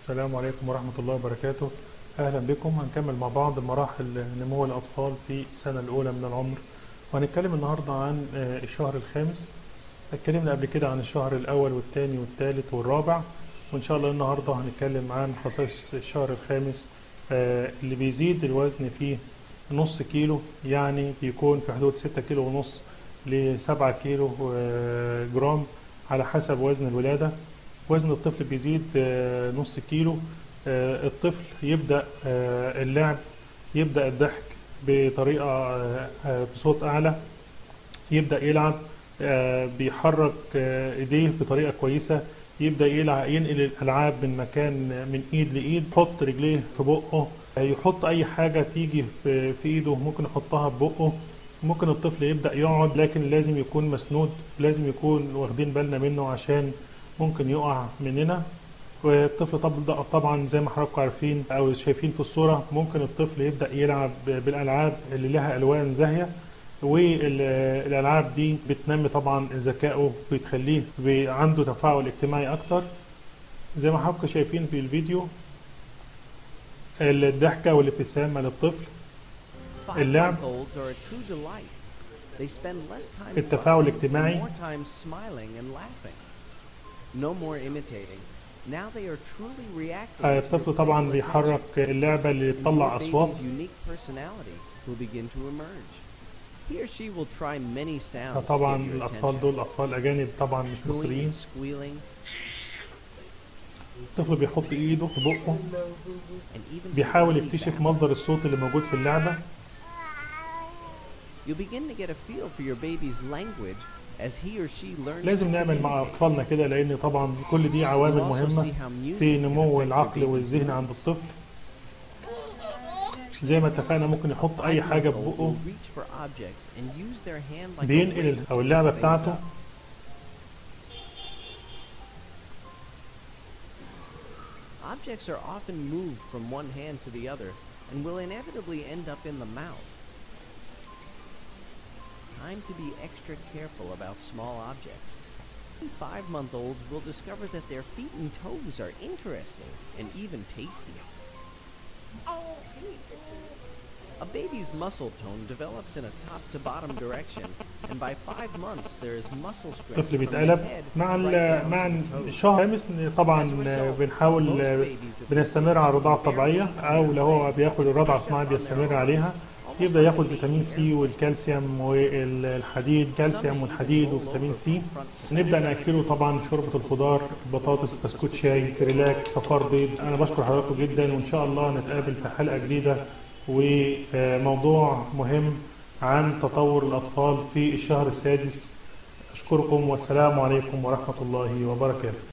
السلام عليكم ورحمة الله وبركاته أهلا بكم هنكمل مع بعض مراحل نمو الأطفال في السنة الأولى من العمر وهنتكلم النهاردة عن آه، الشهر الخامس اتكلمنا قبل كده عن الشهر الأول والثاني والثالث والرابع وإن شاء الله النهاردة هنتكلم عن خصائص الشهر الخامس آه، اللي بيزيد الوزن فيه نص كيلو يعني بيكون في حدود 6 كيلو ونص ل 7 كيلو آه، جرام على حسب وزن الولادة وزن الطفل بيزيد آه، نص كيلو آه، الطفل يبدأ آه، اللعب يبدأ الضحك بطريقة آه، آه، بصوت أعلى يبدأ يلعب آه، بيحرك آه، ايديه بطريقة كويسة يبدأ يلعب ينقل الألعاب من مكان من إيد لإيد يحط رجليه في بقه آه، يحط أي حاجة تيجي في في إيده ممكن يحطها في بقه ممكن الطفل يبدأ يقعد لكن لازم يكون مسنود لازم يكون واخدين بالنا منه عشان ممكن يقع مننا والطفل طب- طبعا زي ما حضراتكم عارفين او شايفين في الصوره ممكن الطفل يبدا يلعب بالالعاب اللي لها الوان زاهيه والالعاب دي بتنمي طبعا ذكائه بتخليه بي- عنده تفاعل اجتماعي اكتر زي ما حضراتكم شايفين في الفيديو الضحكه والابتسامه للطفل اللعب. Five-month-olds are a true delight. They spend less time التفاعل fussing الاجتماعي. and more time smiling and laughing. No more imitating. Now they are truly reacting. آه، to الطفل your طبعا playful بيحرك اللعبه اللي attention. And بتطلع your اصوات baby's unique personality will begin to emerge. He or she will try many sounds to طبعا get your الاطفال attention. دول اطفال اجانب طبعا مش Cooing مصريين and squealing الطفل بيحط ايده في بقه and even some بيحاول early يكتشف babble. مصدر الصوت اللي موجود في اللعبة You'll begin to get a feel for your baby's language as he or she learns لازم to نعمل مع communicate. أطفالنا كده لأن طبعا كل دي عوامل You'll also مهمة see how music في can نمو affect your العقل baby's والذهن mood. عند الطفل زي ما اتفقنا ممكن يحط أي حاجة في Five-month-old بقه will reach for objects and use their hand like a بينقل rake أو to اللعبة pick things بتاعته up. Objects are often moved from one hand to the other and will inevitably end up in the mouth. Time to be extra careful about small objects. Five-month-olds will discover that their feet and toes are interesting and even tasty. A baby's muscle tone develops in a top to bottom direction, and by five months there is muscle strength الطفل from the بيتقلب head مع right ال- down مع to the toes. الشهر الخامس طبعا بنحاول بنستمر على الرضاعة الطبيعية أو لو هو بياخد الرضعة الصناعية بيستمر عليها يبدأ ياخد فيتامين سي والكالسيوم والحديد كالسيوم والحديد وفيتامين سي نبدأ نأكله طبعا شوربة الخضار بطاطس بسكوت شاي كريلاك صفار بيض أنا بشكر حضراتكم جدا وإن شاء الله نتقابل في حلقة جديدة وموضوع مهم عن تطور الأطفال في الشهر السادس أشكركم والسلام عليكم ورحمة الله وبركاته